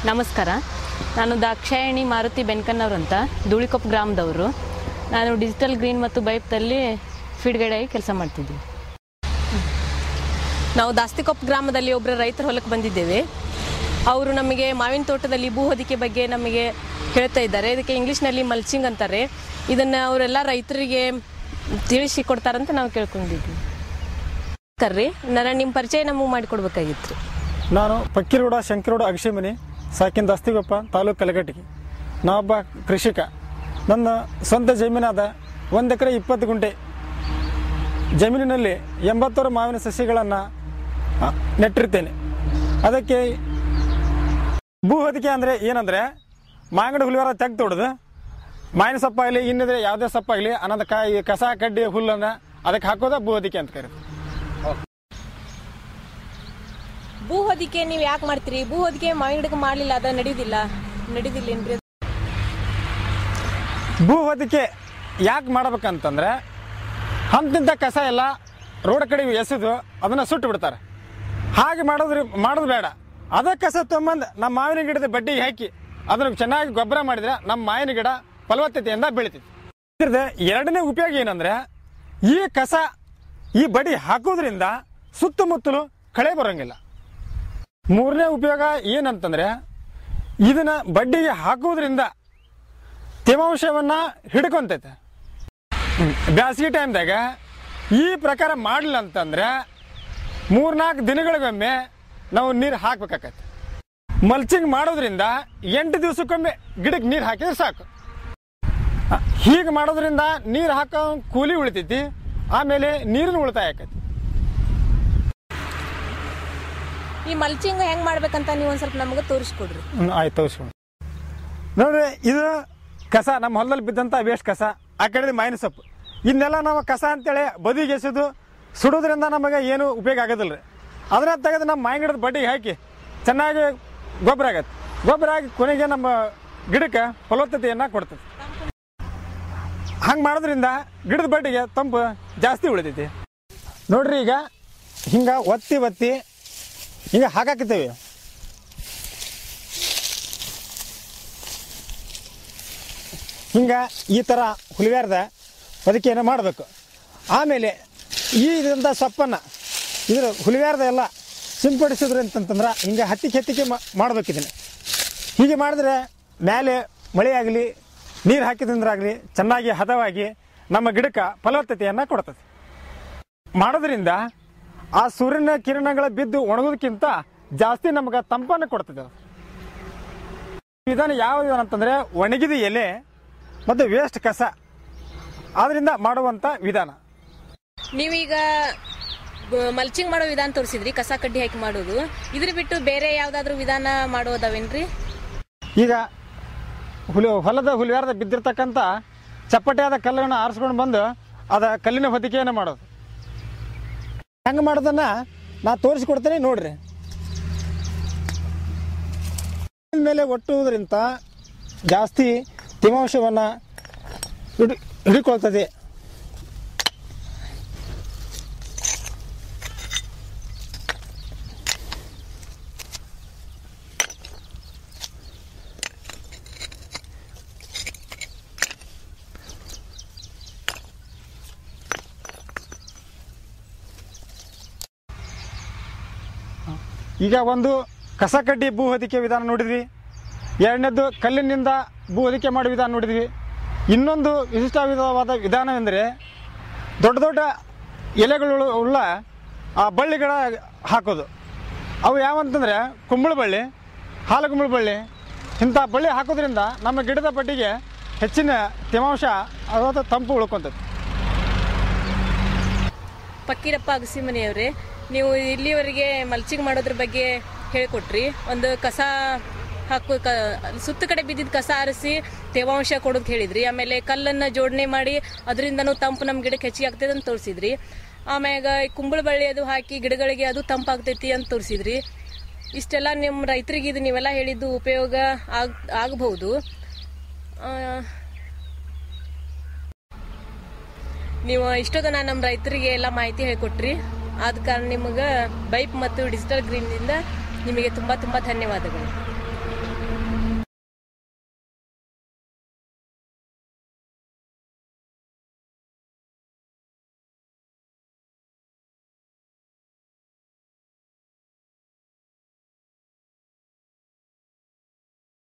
ನಮಸ್ಕಾರ ನಾನು ದಾಕ್ಷಾಯಣಿ ಮಾರುತಿ ಬೆನ್ಕನ್ನವ್ರು ಅಂತ ಧೂಳಿಕೊಪ್ಪ ಗ್ರಾಮದವರು ನಾನು ಡಿಜಿಟಲ್ ಗ್ರೀನ್ ಮತ್ತು ಬೈಪ್ದಲ್ಲಿ ಫೀಡ್ ಗೈಡ್ ಆಗಿ ಕೆಲಸ ಮಾಡ್ತಿದ್ದೆ ನಾವು ದಾಸ್ತಿಕೊಪ್ಪ ಗ್ರಾಮದಲ್ಲಿ ಒಬ್ಬರ ರೈತರ ಹೊಲಕ್ಕೆ ಬಂದಿದ್ದೇವೆ ಅವರು ನಮಗೆ ಮಾವಿನ ತೋಟದಲ್ಲಿ ಭೂ ಹೊದಿಕೆ ಬಗ್ಗೆ ನಮಗೆ ಹೇಳ್ತಾ ಇದ್ದಾರೆ ಇದಕ್ಕೆ ಇಂಗ್ಲೀಷ್ನಲ್ಲಿ ಮಲ್ಚಿಂಗ್ ಅಂತಾರೆ ಇದನ್ನು ಅವರೆಲ್ಲ ರೈತರಿಗೆ ತಿಳಿಸಿ ಕೊಡ್ತಾರಂತ ನಾವು ಕೇಳ್ಕೊಂಡಿದ್ವಿ ಕರ್ರಿ ನನ್ನ ನಿಮ್ಮ ಪರಿಚಯ ನಮಗೆ ಮಾಡಿಕೊಡ್ಬೇಕಾಗಿತ್ತು ರೀ ನಾನು ಪಕ್ಕಿರೋಡ ಶಂಕರೋಡ ಅಗಶಿಮನಿ ಸಾಕಿನ ದಸ್ತಿಗೊಪ್ಪ ತಾಲೂಕು ಕಲಗಟ್ಟಿಗೆ ನಾವೊಬ್ಬ ಕೃಷಿಕ ನನ್ನ ಸ್ವಂತ ಜಮೀನಾದ ಒಂದು ಎಕರೆ ಇಪ್ಪತ್ತು ಗುಂಟೆ ಜಮೀನಿನಲ್ಲಿ ಎಂಬತ್ತಾರು ಮಾವಿನ ಸಸಿಗಳನ್ನು ಆ, ನೆಟ್ಟಿರ್ತೇನೆ ಅದಕ್ಕೆ ಭೂ ಹೊದಿಕೆ ಅಂದರೆ ಏನಂದರೆ ಮಾಂಗಡ ಹುಲಿವಾರ ತೆಗ್ದು ಹೊಡೆದು ಮಾವಿನ ಸೊಪ್ಪಾಗಲಿ ಇನ್ನಿದ್ರೆ ಯಾವುದೇ ಸೊಪ್ಪಾಗಲಿ ಅನ್ನೋದು ಕಾಯಿ ಕಸ ಕಡ್ಡಿ ಹುಲ್ಲನ್ನು ಅದಕ್ಕೆ ಹಾಕೋದ ಭೂ ಹೊದಿಕೆ ಅಂತ ಕರೀತಾರೆ ಭೂ ಹೊದಿಕೆ ನೀವು ಯಾಕೆ ಮಾಡ್ತೀರಿ ಭೂ ಹೊದಿಕೆ ಮಾವಿನ ಗಿಡಕ್ಕೆ ಮಾಡಲಿಲ್ಲ ಅದ ನಡೆಯುವುದಿಲ್ಲ ನಡೆಯುವುದಿಲ್ಲೇನ್ರಿ ಭೂ ಹೊದಿಕೆ ಯಾಕೆ ಮಾಡ್ಬೇಕಂತಂದ್ರೆ ಹಂತಿಂತ ಕಸ ಎಲ್ಲ ರೋಡ್ ಕಡೆ ಎಸೆದು ಅದನ್ನು ಸುಟ್ಟು ಬಿಡ್ತಾರೆ ಹಾಗೆ ಮಾಡೋದ್ರ ಮಾಡೋದು ಬೇಡ ಅದ ಕಸ ತೊಗೊಂಬಂದು ನಮ್ಮ ಮಾವಿನ ಗಿಡದ ಬಡ್ಡಿಗೆ ಹಾಕಿ ಅದನ್ನು ಚೆನ್ನಾಗಿ ಗೊಬ್ಬರ ಮಾಡಿದ್ರೆ ನಮ್ಮ ಮಾವಿನ ಗಿಡ ಫಲವತ್ತತೆಯಿಂದ ಬೆಳಿತೈತಿ ಇದ್ರದ್ದು ಎರಡನೇ ಉಪಯೋಗ ಏನಂದ್ರೆ ಈ ಕಸ ಈ ಬಡಿ ಹಾಕೋದ್ರಿಂದ ಸುತ್ತಮುತ್ತಲು ಕಳೆ ಬರೋಂಗಿಲ್ಲ ಮೂರನೇ ಉಪಯೋಗ ಏನಂತಂದ್ರೆ ಇದನ್ನ ಬಡ್ಡಿಗೆ ಹಾಕೋದ್ರಿಂದ ತೇವಾಂಶವನ್ನ ಹಿಡ್ಕೊಂತೈತೆ ಬ್ಯಾಸಿಗೆ ಟೈಮ್ದಾಗ ಈ ಪ್ರಕಾರ ಮಾಡಲಿಲ್ಲ ಅಂತಂದ್ರೆ ಮೂರ್ನಾಲ್ಕು ದಿನಗಳಿಗೊಮ್ಮೆ ನಾವು ನೀರು ಹಾಕ್ಬೇಕಾಗತ್ತೆ ಮಲ್ಚಿಂಗ್ ಮಾಡೋದ್ರಿಂದ ಎಂಟು ದಿವಸಕ್ಕೊಮ್ಮೆ ಗಿಡಕ್ಕೆ ನೀರು ಹಾಕಿದ್ರೆ ಸಾಕು ಹೀಗೆ ಮಾಡೋದ್ರಿಂದ ನೀರು ಹಾಕೋ ಕೂಲಿ ಉಳಿತೈತಿ ಆಮೇಲೆ ನೀರಿನ ಉಳಿತಾಯ ಆಕೈತಿ ಈ ಮಲ್ಚಿಂಗ್ ಹೆಂಗ್ ಮಾಡ್ಬೇಕಂತ ನೀವು ಒಂದ್ ಸ್ವಲ್ಪ ನಮಗೆ ತೋರಿಸ್ಕೊಡ್ರಿ ಹ್ಮ್, ಆಯ್ತು ತೋರಿಸ್ಕೊಂಡು ನೋಡ್ರಿ ಇದು ಕಸ ನಮ್ಮ ಹೊಲದಲ್ಲಿ ಬಿದ್ದಂಥ ವೇಸ್ಟ್ ಕಸ ಆ ಕಡೆ ಮಾವಿನ ಸೊಪ್ಪು ಇದನ್ನೆಲ್ಲ ನಾವು ಕಸ ಅಂತೇಳಿ ಬದಿಗೆ ಎಸೆದು ಸುಡೋದ್ರಿಂದ ನಮಗೆ ಏನು ಉಪಯೋಗ ಆಗೋದಿಲ್ಲ ರೀ ಅದನ್ನ ತೆಗೆದು ನಮ್ಮ ಮಾವಿನ ಗಿಡದ ಬಡ್ಡಿಗೆ ಹಾಕಿ ಚೆನ್ನಾಗಿ ಗೊಬ್ಬರ ಆಗತ್ತೆ ಗೊಬ್ಬರ ಆಗಿ ಕೊನೆಗೆ ನಮ್ಮ ಗಿಡಕ್ಕೆ ಫಲವತ್ತತೆಯನ್ನು ಕೊಡ್ತದೆ ಹಂಗೆ ಮಾಡೋದ್ರಿಂದ ಗಿಡದ ಬಡ್ಡಿಗೆ ತಂಪು ಜಾಸ್ತಿ ಉಳಿತೈತಿ ನೋಡ್ರಿ ಈಗ ಹಿಂಗೆ ಒತ್ತಿ ಒತ್ತಿ ಹಿಂಗೆ ಹಾಕಾಕಿದ್ದೇವೆ ಹಿಂಗೆ ಈ ಥರ ಹುಲಿವ್ಯಾರ್ದ ಅದಕ್ಕೇನು ಮಾಡಬೇಕು ಆಮೇಲೆ ಈ ಇದಂಥ ಸೊಪ್ಪನ್ನು ಇದ್ರ ಹುಲಿವ್ಯಾರ್ದ ಎಲ್ಲ ಸಿಂಪಡಿಸಿದ್ರು ಅಂತಂತಂದ್ರೆ ಹಿಂಗೆ ಹತ್ತಿಗೆ ಹತ್ತಿಗೆ ಮಾಡ್ಬೇಕು ಇದನ್ನು ಹೀಗೆ ಮಾಡಿದ್ರೆ ಮೇಲೆ ಮಳೆ ಆಗಲಿ ನೀರು ಹಾಕಿದ್ರಿಂದಾಗಲಿ ಚೆನ್ನಾಗಿ ಹದವಾಗಿ ನಮ್ಮ ಗಿಡಕ್ಕೆ ಫಲವತ್ತತೆಯನ್ನು ಕೊಡ್ತದೆ ಮಾಡೋದ್ರಿಂದ ಆ ಸೂರ್ಯನ ಕಿರಣಗಳ ಬಿದ್ದು ಒಣಗೋದಕ್ಕಿಂತ ಜಾಸ್ತಿ ನಮಗೆ ತಂಪನ್ನು ಕೊಡ್ತದೆ ಅದು ವಿಧಾನ ಯಾವ ವಿಧಾನ ಅಂತಂದ್ರೆ ಒಣಗಿದ ಎಲೆ ಮತ್ತು ವೇಸ್ಟ್ ಕಸ ಅದರಿಂದ ಮಾಡುವಂತ ವಿಧಾನ ನೀವೀಗ ಮಲ್ಚಿಂಗ್ ಮಾಡೋ ವಿಧಾನ ತೋರಿಸಿದ್ರಿ ಕಸ ಕಡ್ಡಿ ಹಾಕಿ ಮಾಡೋದು ಇದ್ರ ಬಿಟ್ಟು ಬೇರೆ ಯಾವ್ದಾದ್ರು ವಿಧಾನ ಮಾಡೋದವೇನ್ರಿ ಈಗ ಹುಲಿ ಹೊಲದ ಹುಲಿಯಾರದ ಬಿದ್ದಿರ್ತಕ್ಕಂಥ ಚಪ್ಪಟೆಯಾದ ಕಲ್ಲನ್ನು ಆರಿಸ್ಕೊಂಡು ಬಂದು ಅದ ಕಲ್ಲಿನ ಹೊದಿಕೆಯನ್ನು ಮಾಡೋದು ಹೆಂಗೆ ಮಾಡೋದನ್ನ ನಾ ತೋರಿಸ್ಕೊಡ್ತೇನೆ ನೋಡ್ರಿ ಮೇಲೆ ಒಟ್ಟುವುದರಿಂದ ಜಾಸ್ತಿ ತೇವಾಂಶವನ್ನು ಹಿಡಿ ಹಿಡಿಕೊಳ್ತದೆ ಈಗ ಒಂದು ಕಸ ಕಡ್ಡಿ ಭೂ ಹೊದಿಕೆ ವಿಧಾನ ನೋಡಿದ್ವಿ ಎರಡನೇದ್ದು ಕಲ್ಲಿನಿಂದ ಭೂ ಹೊದಿಕೆ ಮಾಡೋ ವಿಧಾನ ನೋಡಿದ್ವಿ ಇನ್ನೊಂದು ವಿಶಿಷ್ಟವಾದ ವಿಧಾನವೆಂದರೆ ದೊಡ್ಡ ದೊಡ್ಡ ಎಲೆಗಳು ಉಳ್ಳ ಆ ಬಳ್ಳಿಗಳ ಹಾಕೋದು ಅವು ಯಾವಂತಂದರೆ ಕುಂಬಳ ಬಳ್ಳಿ ಹಾಲು ಕುಂಬಳ ಬಳ್ಳಿ ಇಂಥ ಬಳ್ಳಿ ಹಾಕೋದ್ರಿಂದ ನಮ್ಮ ಗಿಡದ ಬಡ್ಡಿಗೆ ಹೆಚ್ಚಿನ ತೇವಾಂಶ ಅದಾದ ತಂಪು ಉಳ್ಕೊಂತೈತೆ ಪಕ್ಕೀರಪ್ಪ ಅಗಸಿಮನೆಯವ್ರೆ ನೀವು ಇಲ್ಲಿವರೆಗೆ ಮಲ್ಚಿಂಗ್ ಮಾಡೋದ್ರ ಬಗ್ಗೆ ಹೇಳ್ಕೊಟ್ರಿ ಒಂದು ಕಸ ಹಾಕು ಕ ಸುತ್ತ ಕಡೆ ಬಿದ್ದಿದ್ದ ಕಸ ಆರಿಸಿ ತೇವಾಂಶ ಕೊಡೋದು ಹೇಳಿದ್ರಿ ಆಮೇಲೆ ಕಲ್ಲನ್ನು ಜೋಡಣೆ ಮಾಡಿ ಅದರಿಂದನೂ ತಂಪು ನಮ್ಮ ಗಿಡಕ್ಕೆ ಹೆಚ್ಚಿಗೆ ಆಗ್ತದೆ ಅಂತ ತೋರಿಸಿದ್ರಿ ಆಮ್ಯಾಗ ಕುಂಬಳ ಬಳ್ಳಿ ಅದು ಹಾಕಿ ಗಿಡಗಳಿಗೆ ಅದು ತಂಪಾಗ್ತೈತಿ ಅಂತ ತೋರಿಸಿದ್ರಿ ಇಷ್ಟೆಲ್ಲ ನಿಮ್ಮ ರೈತರಿಗೆ ಇದು ನೀವೆಲ್ಲ ಹೇಳಿದ್ದು ಉಪಯೋಗ ಆಗ್ ಆಗಬಹುದು ನೀವು ಇಷ್ಟೊತ್ತನ ನಮ್ಮ ರೈತರಿಗೆ ಎಲ್ಲ ಮಾಹಿತಿ ಹೇಳ್ಕೊಟ್ರಿ ಆದ ಕಾರಣ ನಿಮಗೆ ಬೈಪ್ ಮತ್ತು ಡಿಜಿಟಲ್ ಗ್ರೀನ್ನಿಂದ ನಿಮಗೆ ತುಂಬ ತುಂಬ ಧನ್ಯವಾದಗಳು